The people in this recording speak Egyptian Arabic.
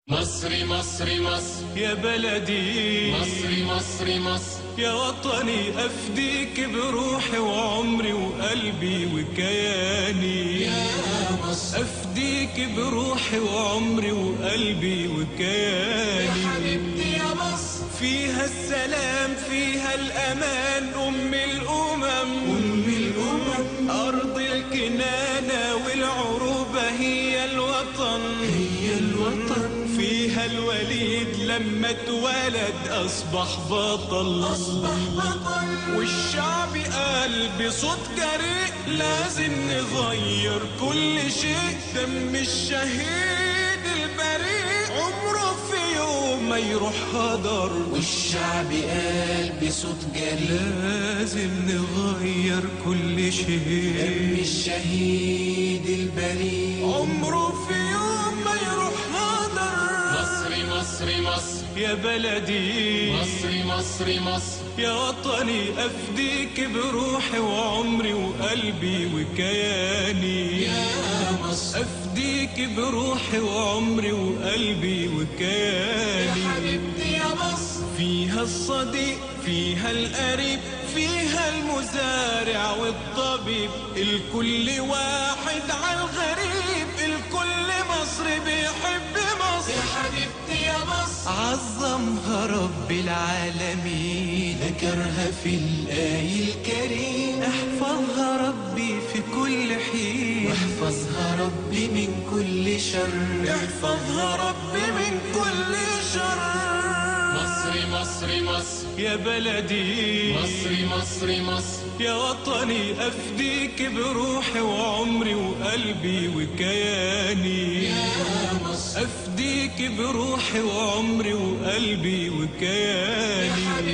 مصر مصر مصر يا بلدي مصر مصر مصر يا وطني أفديك بروحي وعمري وقلبي وكياني يا مصر أفديك بروحي وعمري وقلبي يا وكياني حبيبتي يا مصر فيها السلام فيها الأمان أم الأمم أم الأمم أرض الكنانة والعروبة هي الوطن هي الوطن فيها الوليد لما اتولد أصبح بطل أصبح بطل والشعب قال بصوت جريء لازم نغير كل شيء دم الشهيد البريء عمره في يوم ما يروح هدر والشعب قال بصوت جريء لازم نغير كل شيء دم الشهيد البريء عمره في يوم ما يروح هدر مصر مصر مصر يا بلدي مصر مصر مصر يا وطني أفديك بروحي وعمري وقلبي وكياني يا مصر أفديك بروحي وعمري وقلبي يا وكياني حبيبتي يا مصر فيها الصديق فيها القريب فيها المزارع والطبيب الكل واحد على الغريب الكل مصري بيحب مصر يا حبيبتي يا مصر عظمها رب العالمين ذكرها في الآي الكريم احفظها ربي في كل حين واحفظها ربي من كل شر احفظها ربي من كل شر مصر مصر مصر يا بلدي مصر مصر مصر يا وطني أفديك بروحي وعمري وقلبي وكياني يا مصر أفديك بروحي وعمري وقلبي يا وكياني